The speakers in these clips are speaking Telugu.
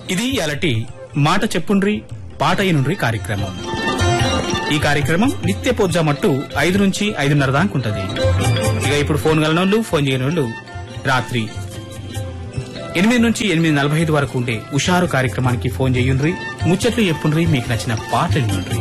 ఇది అలటి మాట చెప్పుండ్రి పాట అయినుండ్రి కార్యక్రమం ఈ కార్యక్రమం నిత్య పొజ్జామట్టు ఐదు నుంచి ఐదున్నర దాకా ఉంటది ఇక ఇప్పుడు ఫోన్ గలనోళ్ళు ఫోన్ చేయనోళ్ళు రాత్రి ఎనిమిది నుంచి ఎనిమిది నలభై ఐదు వరకు ఉండే ఉషారు కార్యక్రమానికి ఫోన్ చేయుండ్రి ముచ్చట్లు చెప్పుండ్రి మీకు నచ్చిన పాటలు వినుండ్రి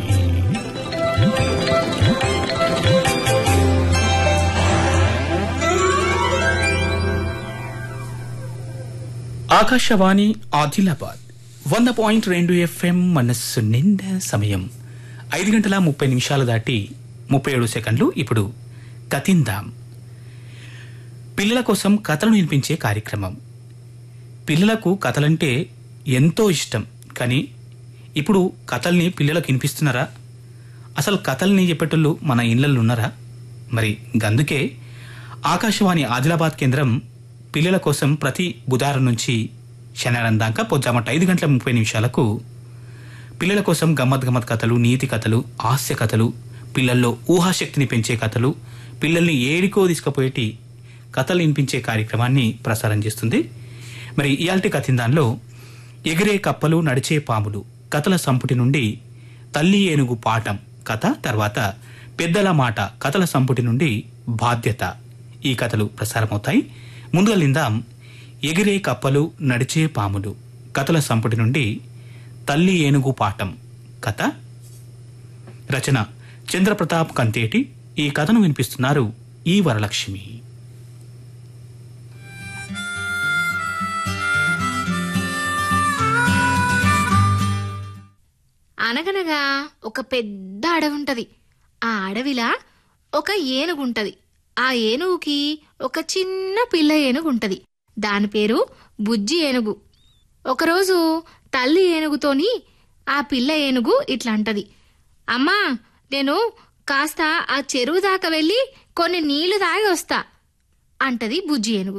ఆకాశవాణి ఆదిలాబాద్ వంద పాయింట్ రెండు ఎఫ్ఎం మనస్సు నిండా సమయం ఐదు గంటల ముప్పై నిమిషాలు దాటి ముప్పై ఏడు సెకండ్లు ఇప్పుడు కతిందాం పిల్లల కోసం కథలు వినిపించే కార్యక్రమం పిల్లలకు కథలంటే ఎంతో ఇష్టం కానీ ఇప్పుడు కథల్ని పిల్లలకు వినిపిస్తున్నారా అసలు కథల్ని చెప్పేటోళ్ళు మన ఇళ్లలో ఉన్నారా మరి గందుకే ఆకాశవాణి ఆదిలాబాద్ కేంద్రం పిల్లల కోసం ప్రతి బుధవారం నుంచి శనివారం దాకా పొద్దుమట ఐదు గంటల ముప్పై నిమిషాలకు పిల్లల కోసం గమ్మత్ గమ్మత్ కథలు నీతి కథలు హాస్య కథలు పిల్లల్లో ఊహాశక్తిని పెంచే కథలు పిల్లల్ని ఏడికో తీసుకుపోయేటి కథలు వినిపించే కార్యక్రమాన్ని ప్రసారం చేస్తుంది మరి ఇయాల్టి కథిందాన్లో ఎగిరే కప్పలు నడిచే పాములు కథల సంపుటి నుండి తల్లి ఏనుగు పాఠం కథ తర్వాత పెద్దల మాట కథల సంపుటి నుండి బాధ్యత ఈ కథలు ప్రసారమవుతాయి ముందుగా లిందాం ఎగిరే కప్పలు నడిచే పాములు కథల సంపుటి నుండి తల్లి ఏనుగు పాఠం కథ రచన చంద్రప్రతాప్ కంతేటి ఈ కథను వినిపిస్తున్నారు ఈ వరలక్ష్మి అనగనగా ఒక పెద్ద అడవి ఉంటది ఆ అడవిలా ఒక ఏనుగుంటది ఆ ఏనుగుకి ఒక చిన్న పిల్ల ఏనుగు ఉంటది దాని పేరు బుజ్జి ఏనుగు ఒకరోజు తల్లి ఏనుగుతోని ఆ పిల్ల ఏనుగు ఇట్లా అంటది అమ్మా నేను కాస్త ఆ చెరువు దాకా వెళ్ళి కొన్ని నీళ్లు తాగి వస్తా అంటది బుజ్జి ఏనుగు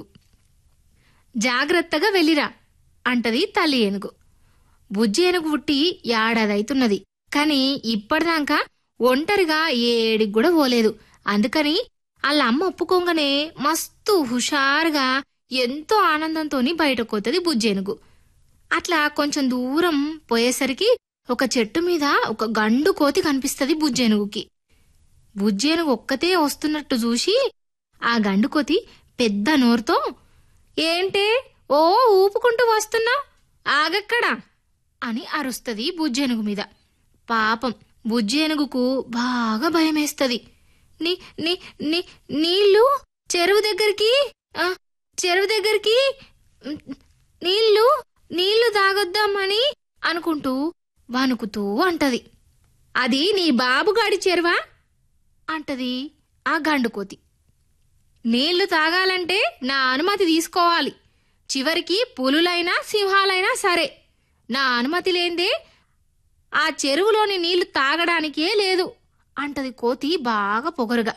జాగ్రత్తగా వెళ్ళిరా అంటది తల్లి ఏనుగు బుజ్జి ఏనుగు పుట్టి ఏడాదైతున్నది కాని ఇప్పటిదాకా ఒంటరిగా ఏడికి కూడా పోలేదు అందుకని వాళ్ళ అమ్మ ఒప్పుకోగానే మస్తు హుషారుగా ఎంతో ఆనందంతోని బయటకు బుజ్జేనుగు అట్లా కొంచెం దూరం పోయేసరికి ఒక చెట్టు మీద ఒక గండు కోతి కనిపిస్తది బుజ్జేనుగుకి బుజ్జేనుగు ఒక్కతే వస్తున్నట్టు చూసి ఆ గండు కోతి పెద్ద నోరుతో ఏంటే ఓ ఊపుకుంటూ వస్తున్నా ఆగక్కడా అని అరుస్తది బుజ్జేనుగు మీద పాపం బుజ్జేనుగుకు బాగా భయమేస్తది నీ నీ నీ నీళ్ళు చెరువు దగ్గరికి ఆ, చెరువు దగ్గరికి ఉమ్, నీళ్ళు నీళ్లు తాగొద్దామని అనుకుంటూ వణుకుతూ అంటది అది నీ బాబుగాడి చెరువా అంటది ఆ గండుకోతి నీళ్లు తాగాలంటే నా అనుమతి తీసుకోవాలి చివరికి పులులైనా సింహాలైనా సరే నా అనుమతి లేందే ఆ చెరువులోని నీళ్లు తాగడానికే లేదు అంటది కోతి బాగా పొగరుగా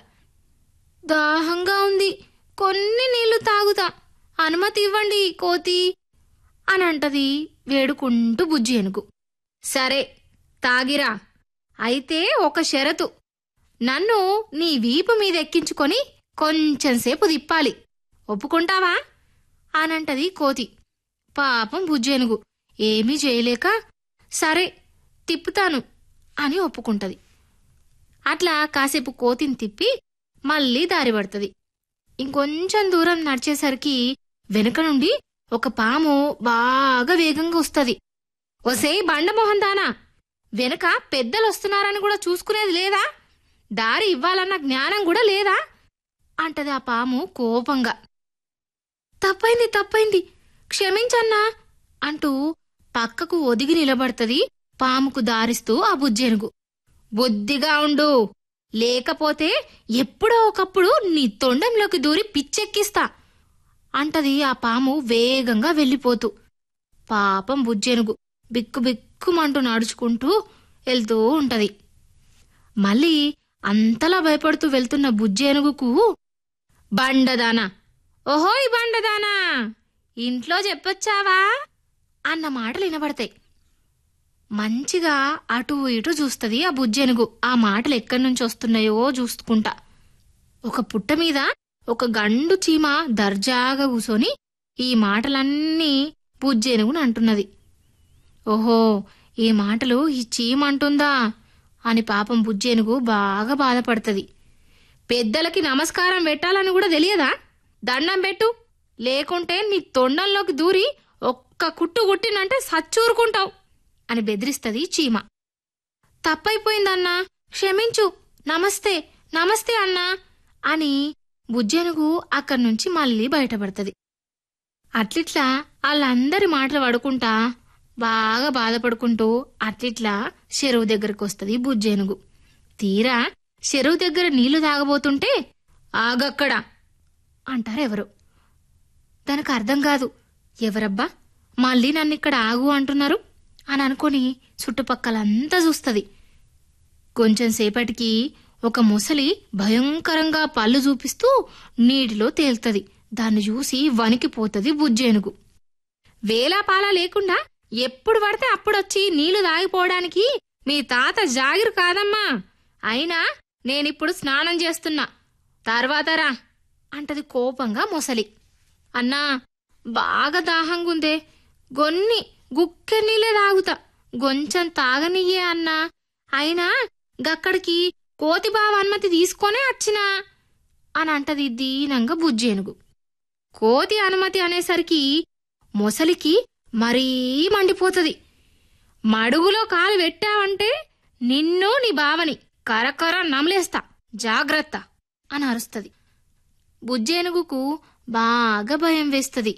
దాహంగా ఉంది కొన్ని నీళ్లు తాగుతా అనుమతి ఇవ్వండి కోతి అని అంటది వేడుకుంటూ బుజ్జి ఏనుగు సరే తాగిరా అయితే ఒక షరతు నన్ను నీ వీపు మీద ఎక్కించుకొని కొంచెంసేపు తిప్పాలి ఒప్పుకుంటావా అనంటది కోతి పాపం బుజ్జేనుగు ఏమీ చేయలేక సరే తిప్పుతాను అని ఒప్పుకుంటది అట్లా కాసేపు కోతిని తిప్పి మళ్ళీ దారి పడుతుంది ఇంకొంచెం దూరం నడిచేసరికి వెనుక నుండి ఒక పాము బాగా వేగంగా వస్తది ఒసే బండమోహన్ దానా వెనుక పెద్దలు వస్తున్నారని కూడా చూసుకునేది లేదా దారి ఇవ్వాలన్న జ్ఞానం కూడా లేదా అంటది ఆ పాము కోపంగా తప్పైంది తప్పైంది క్షమించన్నా అంటూ పక్కకు ఒదిగి నిలబడుతుంది పాముకు దారిస్తూ ఆ బుజ్జేనుగు బుద్ధిగా ఉండు లేకపోతే ఎప్పుడో ఒకప్పుడు నీ తొండంలోకి దూరి పిచ్చెక్కిస్తా అంటది ఆ పాము వేగంగా వెళ్ళిపోతూ పాపం బుజ్జేనుగు బిక్కు బిక్కుమంటూ నడుచుకుంటూ వెళ్తూ ఉంటది మళ్ళీ అంతలా భయపడుతూ వెళ్తున్న బుజ్జేనుగుకు బండదానా ఓహోయ్ బండదానా ఇంట్లో చెప్పొచ్చావా అన్న మాటలు వినబడతాయి మంచిగా అటు ఇటు చూస్తది ఆ బుజ్జెనుగు ఆ మాటలు ఎక్కడి నుంచి వస్తున్నాయో చూసుకుంటా ఒక పుట్ట మీద ఒక గండు చీమ దర్జాగా కూసోని ఈ మాటలన్నీ బుజ్జేనుగును అంటున్నది ఓహో ఈ మాటలు ఈ చీమంటుందా అని పాపం బుజ్జేనుగు బాగా బాధపడుతుంది పెద్దలకి నమస్కారం పెట్టాలని కూడా తెలియదా దండం పెట్టు లేకుంటే నీ తొండంలోకి దూరి ఒక్క కుట్టు కుట్టినంటే సచ్చూరుకుంటావు అని బెదిరిస్తుంది చీమ తప్పైపోయిందన్నా క్షమించు నమస్తే నమస్తే అన్నా అని బుజ్జెనుగు అక్కడి నుంచి మళ్ళీ బయటపడుతుంది అట్లిట్లా వాళ్ళందరి మాటలు పడుకుంటా బాగా బాధపడుకుంటూ అట్లిట్లా చెరువు దగ్గరకు వస్తుంది బుజ్జేనుగు తీరా చెరువు దగ్గర నీళ్లు తాగబోతుంటే ఆగక్కడ అంటారు ఎవరు దానికి అర్థం కాదు ఎవరబ్బా మళ్ళీ నన్ను ఇక్కడ ఆగు అంటున్నారు అని అనుకొని చుట్టుపక్కలంతా చూస్తుంది కొంచెం సేపటికి ఒక ముసలి భయంకరంగా పళ్ళు చూపిస్తూ నీటిలో తేలుతుంది దాన్ని చూసి వణికిపోతుంది బుజ్జేనుగు వేలాపాలా లేకుండా ఎప్పుడు పడితే అప్పుడొచ్చి నీళ్లు తాగిపోవడానికి మీ తాత జాగిరు కాదమ్మా అయినా నేనిప్పుడు స్నానం చేస్తున్నా తర్వాత రా అంటది కోపంగా మొసలి అన్నా బాగా దాహంగుందే గొన్ని గుక్కె నీళ్ళే తాగుతా కొంచెం తాగనియ్యే అన్నా అయినా గక్కడికి కోతి బావ అనుమతి తీసుకొనే వచ్చినా అని అంటది దీనంగా బుజ్జేనుగు కోతి అనుమతి అనేసరికి మొసలికి మరీ మండిపోతది మడుగులో కాలు పెట్టావంటే నిన్ను నీ బావని కరకర నమలేస్తా జాగ్రత్త అని అరుస్తది బుజ్జేనుగుకు బాగా భయం వేస్తది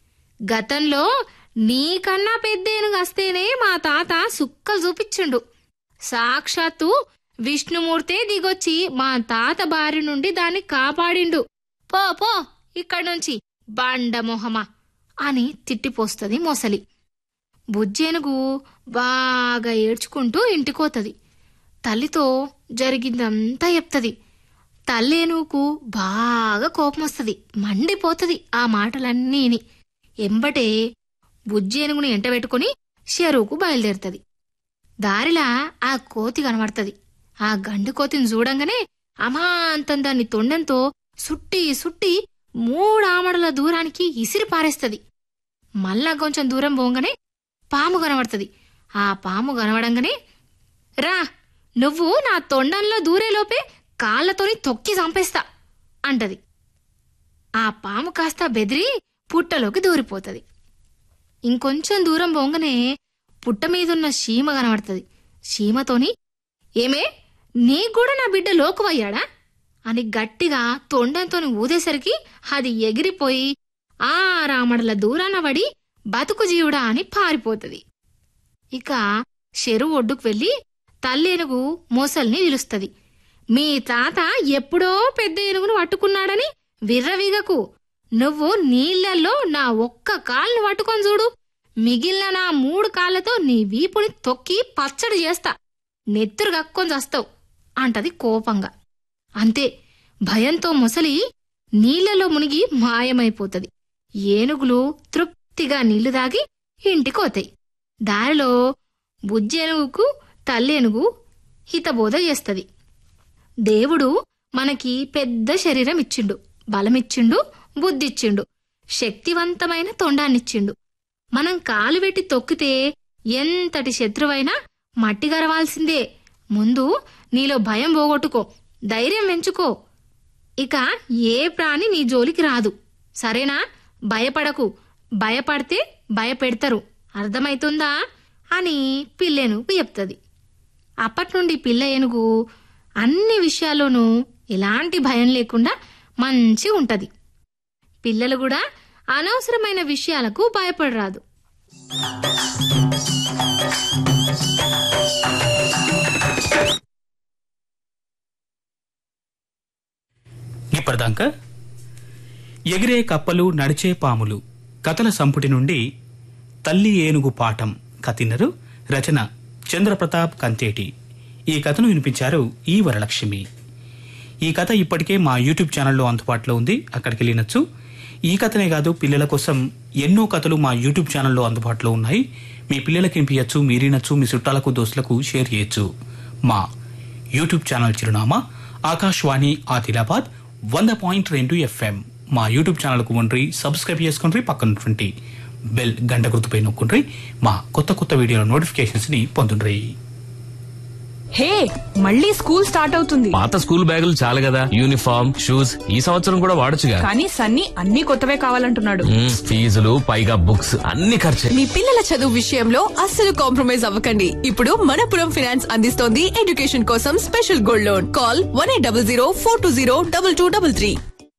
గతంలో నీకన్నా పెద్ద ఏనుగు వస్తేనే మా తాత సుక్కలు చూపించిండు సాక్షాత్తు విష్ణుమూర్తే దిగొచ్చి మా తాత బారి నుండి దాన్ని కాపాడిండు పో పో ఇక్కడి నుంచి బండ మొహమా అని తిట్టిపోస్తది మొసలి బుజ్జేనుగు బాగా ఏడ్చుకుంటూ ఇంటికోతది తల్లితో జరిగిందంతా చెప్తది తల్లేనుకు బాగా కోపమొస్తది మండిపోతది ఆ మాటలన్నీని ఎంబటే బుజ్జేనుగుని ఎంటబెట్టుకుని చెరువుకు బయలుదేరుతది దారిలా ఆ కోతి కనబడుతది ఆ గండు కోతిని చూడంగానే అమాంతం దాన్ని తొండంతో సుట్టి సుట్టి మూడామడల దూరానికి ఇసిరి పారేస్తది మళ్ళా కొంచెం దూరం పోగానే పాము కనబడుతది ఆ పాము కనబడంగానే రా నువ్వు నా తొండంలో దూరేలోపే కాళ్ళతోని తొక్కి చంపేస్తా అంటది ఆ పాము కాస్త బెదిరి పుట్టలోకి దూరిపోతది ఇంకొంచెం దూరం పోగానే పుట్ట మీదున్న చీమ కనబడుతుంది చీమతోని ఏమే నీకు కూడా నా బిడ్డ లోకువయ్యాడా అని గట్టిగా తొండంతోని ఊదేసరికి అది ఎగిరిపోయి ఆ రామడల దూరాన పడి బతుకు జీవుడా అని పారిపోతది ఇక చెరువు ఒడ్డుకు వెళ్లి తల్లేనుగు మొసల్ని పిలుస్తది మీ తాత ఎప్పుడో పెద్ద ఏనుగును పట్టుకున్నాడని విర్రవీగకు నువ్వు నీళ్లలో నా ఒక్క కాల్ని పట్టుకొని చూడు మిగిలిన నా మూడు కాళ్ళతో నీ వీపుని తొక్కి పచ్చడి చేస్తా నెత్తురు కక్కొని చస్తావు అంటది కోపంగా అంతే భయంతో మొసలి నీళ్లలో మునిగి మాయమైపోతది ఏనుగులు తృప్తిగా నీళ్లు దాగి ఇంటికోతాయి దారిలో బుజ్జేనుగుకు తల్లేనుగు హితబోధ చేస్తది దేవుడు మనకి పెద్ద శరీరం ఇచ్చిండు బలమిచ్చిండు బుద్ధిచ్చిండు శక్తివంతమైన తొండాన్నిచ్చిండు మనం కాలు పెట్టి తొక్కితే ఎంతటి శత్రువైనా మట్టి గరవాల్సిందే ముందు నీలో భయం పోగొట్టుకో ధైర్యం పెంచుకో ఇక ఏ ప్రాణి నీ జోలికి రాదు సరేనా భయపడకు భయపడితే భయపెడతారు అర్థమైతుందా అని పిల్లెనుగు చెప్తుంది అప్పట్నుండి పిల్ల ఏనుగు అన్ని విషయాల్లోనూ ఎలాంటి భయం లేకుండా మంచి ఉంటది పిల్లలు కూడా అనవసరమైన విషయాలకు భయపడరాదు ఇప్పటిదాకా ఎగిరే కప్పలు నడిచే పాములు కథల సంపుటి నుండి తల్లి ఏనుగు పాఠం కథినరు రచన చంద్రప్రతాప్ కంతేటి ఈ కథను వినిపించారు ఈ వరలక్ష్మి ఈ కథ ఇప్పటికే మా యూట్యూబ్ ఛానల్లో అందుబాటులో ఉంది అక్కడికి వెళ్ళినచ్చు ఈ కథనే కాదు పిల్లల కోసం ఎన్నో కథలు మా యూట్యూబ్ ఛానల్లో అందుబాటులో ఉన్నాయి మీ పిల్లలకి వినిపించచ్చు మీరినచ్చు మీ చుట్టాలకు దోస్తులకు షేర్ చేయొచ్చు మా యూట్యూబ్ ఛానల్ చిరునామా ఆకాశవాణి ఆదిలాబాద్ వంద పాయింట్ రెండు ఎఫ్ఎం మా యూట్యూబ్ ఛానల్కు ఉండ్రి సబ్స్క్రైబ్ చేసుకుండ్రి పక్కనటువంటి బెల్ గంట గుర్తుపై నొక్కుండ్రి మా కొత్త కొత్త వీడియోల నోటిఫికేషన్స్ ని పొందుండ్రి హే మళ్ళీ స్కూల్ స్టార్ట్ అవుతుంది పాత స్కూల్ బ్యాగులు చాలు కదా యూనిఫామ్ షూస్ ఈ సంవత్సరం కూడా వాడొచ్చుగా కానీ సన్నీ అన్ని కొత్తవే కావాలంటున్నాడు మ్మ్, ఫీజులు పైగా బుక్స్ అన్ని ఖర్చే మీ పిల్లల చదువు విషయంలో అస్సలు కాంప్రమైజ్ అవ్వకండి ఇప్పుడు మనపురం ఫైనాన్స్ అందిస్తోంది ఎడ్యుకేషన్ కోసం special gold loan call one eight double zero four two zero double two double three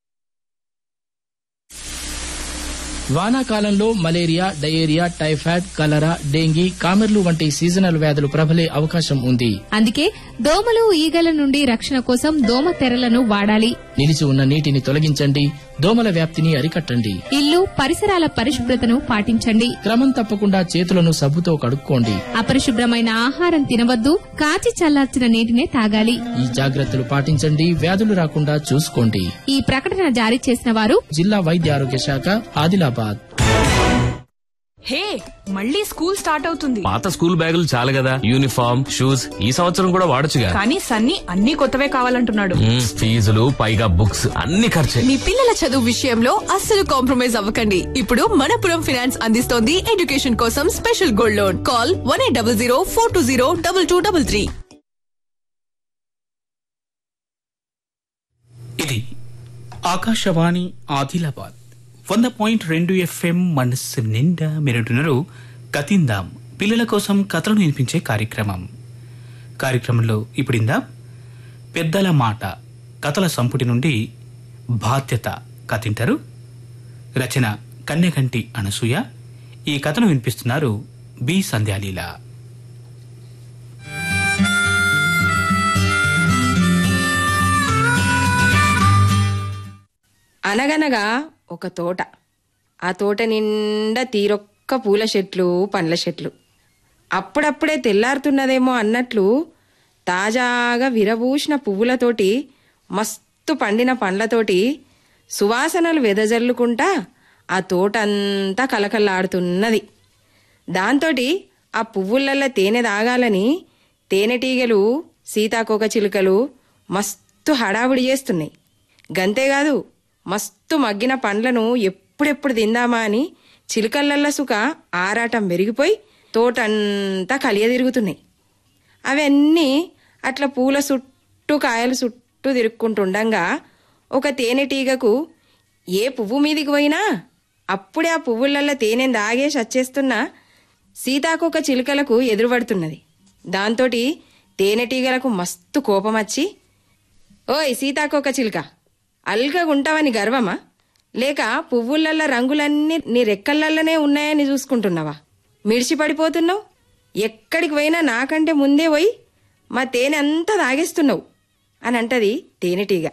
వానాకాలంలో malaria diarrhoea typhoid cholera dengue కామెర్లు వంటి సీజనల్ వ్యాధులు ప్రబలే అవకాశం ఉంది అందుకే దోమలు ఈగల నుండి రక్షణ కోసం దోమ తెరలను వాడాలి నిలిచి ఉన్న నీటిని తొలగించండి దోమల వ్యాప్తిని అరికట్టండి ఇల్లు పరిసరాల పరిశుభ్రతను పాటించండి క్రమం తప్పకుండా చేతులను సబ్బుతో కడుక్కోండి అపరిశుభ్రమైన ఆహారం తినవద్దు కాచి చల్లార్చిన నీటినే తాగాలి ఈ జాగ్రత్తలు పాటించండి వ్యాధులు రాకుండా చూసుకోండి ఈ ప్రకటన జారీ చేసిన వారు జిల్లా వైద్య ఆరోగ్య శాఖ ఆదిలాబాద్ హే మళ్ళీ స్కూల్ స్టార్ట్ అవుతుంది పాత స్కూల్ బ్యాగులు చాలు కదా యూనిఫామ్ షూస్ ఈ సంవత్సరం కూడా వాడొచ్చుగా కానీ సన్నీ అన్ని కొత్తవే కావాలంటున్నాడు మ్మ్, ఫీజులు పైగా బుక్స్ అన్ని ఖర్చే మీ పిల్లల చదువు విషయంలో అస్సలు కాంప్రమైజ్ అవ్వకండి ఇప్పుడు మనపురం ఫైనాన్స్ అందిస్తోంది ఎడ్యుకేషన్ కోసం special gold loan call one eight double zero four two zero double two double three ఇది ఆకాశవాణి ఆదిలాబాద్ వంద పాయింట్ రెండు ఎఫ్ఎం మనస్సు నిండా మీరంటున్నారు కతిందాం పిల్లల కోసం కథలను వినిపించే కార్యక్రమం కార్యక్రమంలో ఇప్పుడిందా పెద్దల మాట కథల సంపుటి నుండి బాధ్యత కథింటారు రచన కన్యకంటి అనసూయ ఈ కథను వినిపిస్తున్నారు బి సంధ్యాలీల అనగనగా ఒక తోట ఆ తోట నిండా తీరొక్క పూల చెట్లు పండ్ల చెట్లు అప్పుడప్పుడే తెల్లారుతున్నదేమో అన్నట్లు తాజాగా విరబూసిన పువ్వులతోటి మస్తు పండిన పండ్లతోటి సువాసనలు వెదజల్లుకుంటా ఆ తోట అంతా కలకల్లాడుతున్నది దాంతోటి ఆ పువ్వులల్లో తేనె తాగాలని తేనెటీగలు సీతాకోక చిలుకలు మస్తు హడావుడి చేస్తున్నాయి గంతేకాదు మస్తు మగ్గిన పండ్లను ఎప్పుడెప్పుడు తిందామా అని చిలుకలల్ల సుఖ ఆరాటం పెరిగిపోయి తోటంతా కలియదిరుగుతున్నాయి అవన్నీ అట్లా పూల చుట్టూ కాయల చుట్టూ తిరుక్కుంటుండగా ఒక తేనెటీగకు ఏ పువ్వు మీదికి పోయినా అప్పుడే ఆ పువ్వులల్లో తేనె దాగేసి వచ్చేస్తున్న సీతాకోక చిలుకలకు ఎదురుపడుతున్నది దాంతోటి తేనెటీగలకు మస్తు కోపం వచ్చి ఓయ్ సీతాకోక చిలుక అల్కగుంటావని గర్వమా లేక పువ్వులల్ల రంగులన్నీ నీ రెక్కలల్లనే ఉన్నాయని చూసుకుంటున్నావా మిడిచి పడిపోతున్నావు ఎక్కడికి పోయినా నాకంటే ముందే పోయి మా తేనె అంతా తాగేస్తున్నావు అని అంటది తేనెటీగ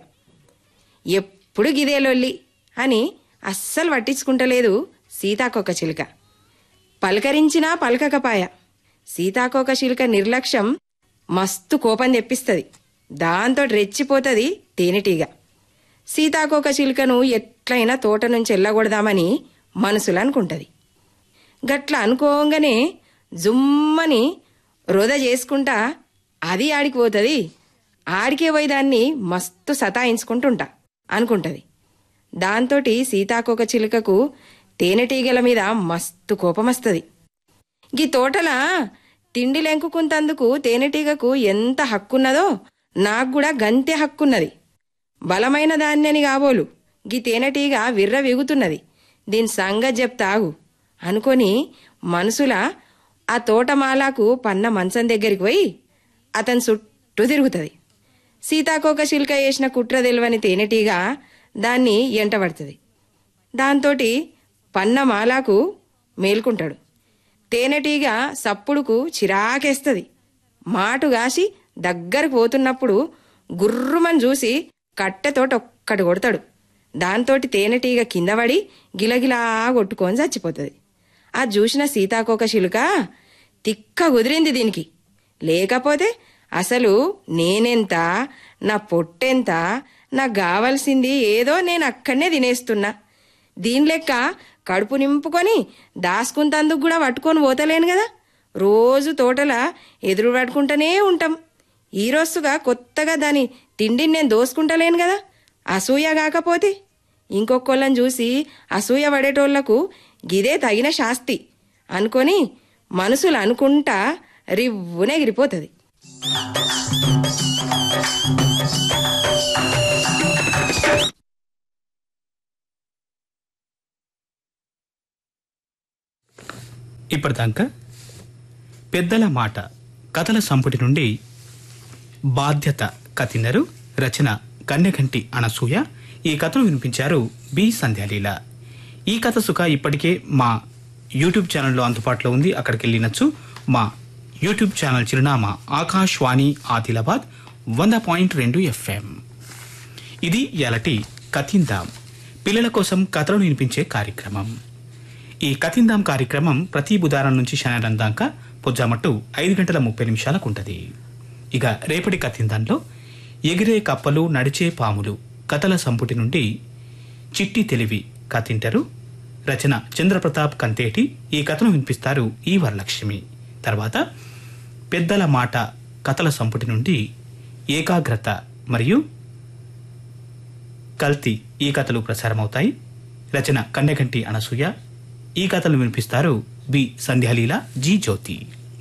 ఎప్పుడు గిదే లొల్లి అని అస్సలు పట్టించుకుంటలేదు సీతాకోక చిలుక పలకరించినా పలకకపాయ సీతాకోక చిలుక నిర్లక్ష్యం మస్తు కోపం తెప్పిస్తుంది దాంతో రెచ్చిపోతుంది తేనెటీగ సీతాకోక చిలుకను ఎట్లయినా తోట నుంచి వెళ్ళగొడదామని మనసులు అనుకుంటది గట్ల అనుకోగానే జుమ్మని వృధ చేసుకుంటా అది ఆడికి పోతుంది ఆడికే పోయి దాన్ని మస్తు సతాయించుకుంటుంటా అనుకుంటది దాంతోటి సీతాకోక చిలుకకు తేనెటీగల మీద మస్తు కోపమస్తది గీ తోటల తిండి లెంకుకుంతందుకు తేనెటీగకు ఎంత హక్కున్నదో నాకు కూడా గంతే హక్కున్నది బలమైన దాన్యని కాబోలు గీ తేనెటీగ విర్ర విగుతున్నది దీని సంగతి చెప్తాగు అనుకొని మనసుల ఆ తోటమాలకు పన్న మంచం దగ్గరికి పోయి అతని చుట్టూ తిరుగుతుంది సీతాకోక చిలుక వేసిన కుట్ర తెలివని తేనెటీగ దాన్ని ఎంటబడుతుంది దాంతోటి పన్న మాలాకు మేల్కుంటాడు తేనెటీగ సప్పుడుకు చిరాకేస్తుంది మాటు గాసి దగ్గరకు పోతున్నప్పుడు గుర్రుమని చూసి కట్టెతోటి ఒక్కటి కొడతాడు దాంతోటి తేనెటీగ కింద పడి గిలగిలా కొట్టుకొని చచ్చిపోతుంది అది చూసిన సీతాకోక చిలుక తిక్క కుదిరింది దీనికి లేకపోతే అసలు నేనెంత నా పొట్టెంత నాకు కావాల్సింది ఏదో నేను అక్కడనే తినేస్తున్నా దీని లెక్క కడుపు నింపుకొని దాసుకుంతందుకు కూడా పట్టుకొని పోతలేను కదా రోజు తోటల ఎదురు పట్టుకుంటూనే ఉంటాం ఈ రోజుగా కొత్తగా దాని తిండిని నేను దోసుకుంటలేను కదా అసూయ కాకపోతే ఇంకొకళ్ళని చూసి అసూయ పడేటోళ్లకు గిదే తగిన శాస్తి అనుకొని మనసులు అనుకుంటా రివ్వునే ఎగిరిపోతుంది ఇప్పటిదాకా పెద్దల మాట కథల సంపుటి నుండి బాధ్యత కథినరు రచన కన్నెకంటి అనసూయ ఈ కథను వినిపించారు బి సంధ్యాలీల ఈ కథ సుఖ ఇప్పటికే మా యూట్యూబ్ ఛానల్లో అందుబాటులో ఉంది అక్కడికి వెళ్ళినచ్చు మా యూట్యూబ్ ఛానల్ చిరునామా ఆకాశవాణి ఆదిలాబాద్ వంద పాయింట్ రెండు ఎఫ్ఎం ఇది ఎలటి కథిందాం పిల్లల కోసం కథలు వినిపించే కార్యక్రమం ఈ కథిందాం కార్యక్రమం ప్రతి బుధవారం నుంచి శనివారం దాకా పొద్దుమట్టు ఐదు గంటల ముప్పై నిమిషాలకు ఉంటుంది ఇక రేపటి కథిందాంలో ఎగిరే కప్పలు నడిచే పాములు కథల సంపుటి నుండి చిట్టి తెలివి కథింటారు రచన చంద్రప్రతాప్ కంతేటి ఈ కథను వినిపిస్తారు ఈ వరలక్ష్మి తర్వాత పెద్దల మాట కథల సంపుటి నుండి ఏకాగ్రత మరియు కల్తీ ఈ కథలు ప్రసారమవుతాయి రచన కన్నెకంటి అనసూయ ఈ కథలు వినిపిస్తారు బి సంధ్యాలీల జి జ్యోతి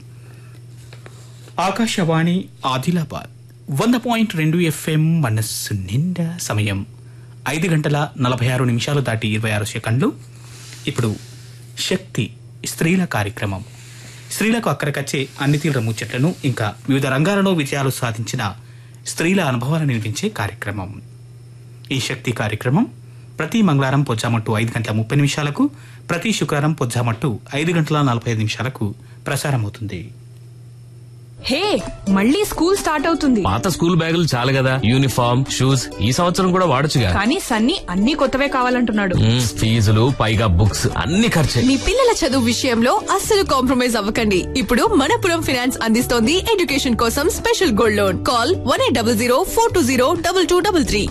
ఆకాశవాణి ఆదిలాబాద్ వంద పాయింట్ రెండు ఎఫ్ఎం మనస్సు నిండా సమయం ఐదు గంటల నలభై ఆరు నిమిషాలు దాటి ఇరవై ఆరు సెకండ్లు ఇప్పుడు శక్తి స్త్రీల కార్యక్రమం స్త్రీలకు అక్కడికచ్చే అన్ని తీవ్ర ముచ్చట్లను ఇంకా వివిధ రంగాలలో విజయాలు సాధించిన స్త్రీల అనుభవాలను వినిపించే కార్యక్రమం ఈ శక్తి కార్యక్రమం ప్రతి మంగళవారం పొజ్జామట్టు ఐదు గంటల ముప్పై నిమిషాలకు ప్రతి శుక్రవారం పొజ్జామట్టు ఐదు గంటల నలభై ఐదు నిమిషాలకు ప్రసారమవుతుంది హే మళ్ళీ స్కూల్ స్టార్ట్ అవుతుంది పాత స్కూల్ బ్యాగులు చాలు కదా యూనిఫామ్ షూస్ ఈ సంవత్సరం కూడా వాడొచ్చుగా కానీ సన్నీ అన్ని కొత్తవే కావాలంటున్నాడు మ్మ్, ఫీజులు పైగా బుక్స్ అన్ని ఖర్చే మీ పిల్లల చదువు విషయంలో అస్సలు కాంప్రమైజ్ అవ్వకండి ఇప్పుడు మనపురం ఫినాన్స్ అందిస్తోంది ఎడ్యుకేషన్ కోసం special gold loan call one eight double zero four two zero double two double three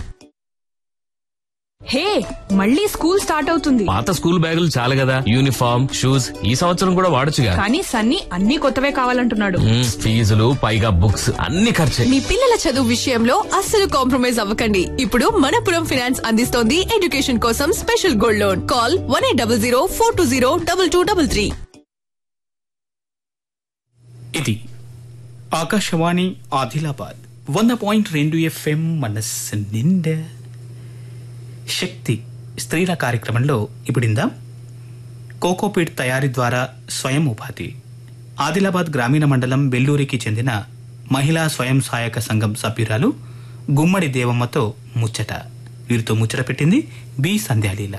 hey మళ్ళీ స్కూల్ స్టార్ట్ అవుతుంది పాత స్కూల్ బ్యాగులు చాలు కదా యూనిఫామ్ షూస్ ఈ సంవత్సరం కూడా వాడొచ్చుగా కానీ సన్నీ అన్ని కొత్తవే కావాలంటున్నాడు మ్మ్, ఫీజులు పైగా బుక్స్ అన్ని ఖర్చే మీ పిల్లల చదువు విషయంలో అస్సలు కాంప్రమైజ్ అవ్వకండి ఇప్పుడు మనపురం ఫినాన్స్ అందిస్తోంది ఎడ్యుకేషన్ కోసం special gold loan call one eight double zero four two zero double two double three ఇది ఆకాశవాణి ఆదిలాబాద్ వంద పాయింట్ రెండు ఎఫ్ఎం మనస్సు నిండా శక్తి స్త్రీల కార్యక్రమంలో ఇప్పుడిందాం కోకోపీట్ తయారీ ద్వారా స్వయం ఉపాధి ఆదిలాబాద్ గ్రామీణ మండలం బెల్లూరికి చెందిన మహిళా స్వయం సహాయక సంఘం సభ్యురాలు గుమ్మడి దేవమ్మతో ముచ్చట వీరితో ముచ్చట పెట్టింది బి సంధ్యాలీల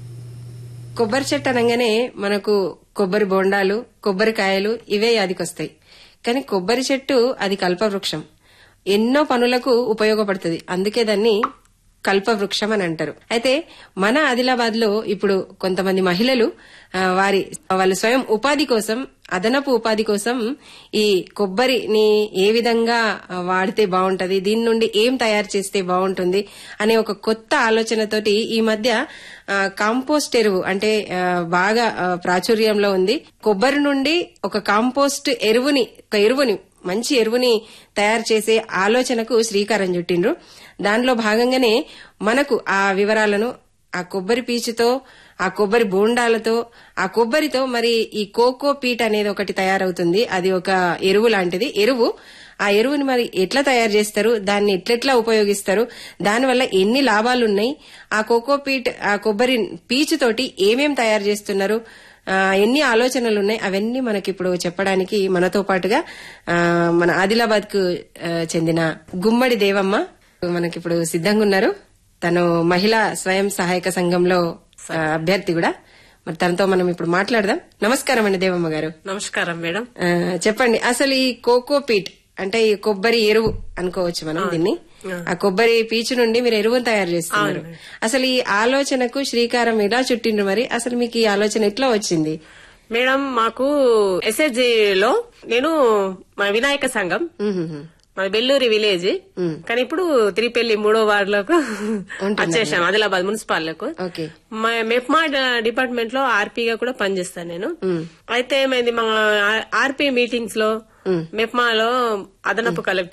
కొబ్బరి చెట్టు అనగానే మనకు కొబ్బరి బొండాలు కొబ్బరికాయలు ఇవే యాదికొస్తాయి కానీ కొబ్బరి చెట్టు అది కల్పవృక్షం ఎన్నో పనులకు ఉపయోగపడుతుంది అందుకే దాన్ని కల్పవృక్షం అని అంటారు అయితే మన ఆదిలాబాద్ లో ఇప్పుడు కొంతమంది మహిళలు ఆ, వారి వాళ్ళ స్వయం ఉపాధి కోసం అదనపు ఉపాధి కోసం ఈ కొబ్బరిని ఏ విధంగా ఆ, వాడితే బాగుంటది దీని నుండి ఏం తయారు చేస్తే బాగుంటుంది అనే ఒక కొత్త ఆలోచనతోటి ఈ మధ్య ఆ, కాంపోస్ట్ ఎరువు అంటే ఆ, బాగా ఆ, ప్రాచుర్యంలో ఉంది కొబ్బరి నుండి ఒక కాంపోస్ట్ ఎరువుని ఒక ఎరువుని మంచి ఎరువుని తయారు చేసే ఆలోచనకు శ్రీకారం చుట్టిండ్రు దానిలో భాగంగానే మనకు ఆ వివరాలను ఆ కొబ్బరి పీచుతో ఆ కొబ్బరి బోండాలతో ఆ కొబ్బరితో మరి ఈ కోకో పీట్ అనేది ఒకటి తయారవుతుంది అది ఒక ఎరువు లాంటిది ఎరువు ఆ ఎరువుని మరి ఎట్లా తయారు చేస్తారు దాన్ని ఎట్లెట్లా ఉపయోగిస్తారు దానివల్ల ఎన్ని లాభాలు ఉన్నాయి ఆ కోకో పీట్ ఆ కొబ్బరి పీచుతోటి ఏమేం తయారు చేస్తున్నారు ఆ, ఎన్ని ఆలోచనలు ఉన్నాయి అవన్నీ మనకి ఇప్పుడు చెప్పడానికి మనతో పాటుగా ఆ, మన ఆదిలాబాద్ కు చెందిన గుమ్మడి దేవమ్మ మనకి ఇప్పుడు సిద్ధంగా ఉన్నారు తను మహిళా స్వయం సహాయక సంఘంలో ఆ, అభ్యర్థి కూడా మరి తనతో మనం ఇప్పుడు మాట్లాడదాం నమస్కారం అండి దేవమ్మ గారు నమస్కారం మేడం ఆ, చెప్పండి అసలు ఈ కోకో పీట్ అంటే ఈ కొబ్బరి ఎరువు అనుకోవచ్చు మనం దీన్ని ఆ కొబ్బరి పీచు నుండి మీరు ఎరువును తయారు చేస్తున్నారు అసలు ఈ ఆలోచనకు శ్రీకారం ఎలా చుట్టిండ్రు మరి అసలు మీకు ఈ ఆలోచన ఎట్లా వచ్చింది మేడం మాకు ఎస్ఎస్జి లో నేను మా వినాయక సంఘం మా బెల్లూరి విలేజ్ కానీ ఇప్పుడు తిరుపెల్లి మూడో వార్డులకు వచ్చేసాం ఆదిలాబాద్ మున్సిపాల్లకు ఓకే మా మెప్మా డిపార్ట్మెంట్ లో ఆర్పీగా కూడా పనిచేస్తాను నేను అయితే ఏమైంది మా ఆర్పీ మీటింగ్స్ లో మెప్మాలో అదనపు కలెక్టర్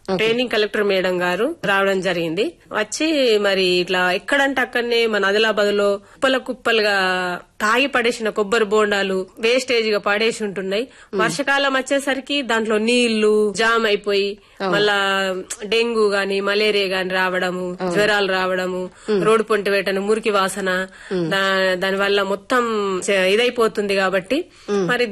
ట్రైనింగ్ కలెక్టర్ మేడం గారు రావడం జరిగింది వచ్చి మరి ఇట్లా ఎక్కడంటే అక్కడనే మన ఆదిలాబాద్ లో కుప్పల కుప్పలుగా తాగి పడేసిన కొబ్బరి బోండాలు వేస్టేజ్ గా పడేసి ఉంటున్నాయి వర్షకాలం వచ్చేసరికి దాంట్లో నీళ్లు జామ్ అయిపోయి మళ్ళా డెంగ్యూ గాని మలేరియా గాని రావడము జ్వరాలు రావడము రోడ్డు పొంటి వేటను మురికి వాసన దా- దాని వల్ల మొత్తం చ- ఇదైపోతుంది కాబట్టి మరి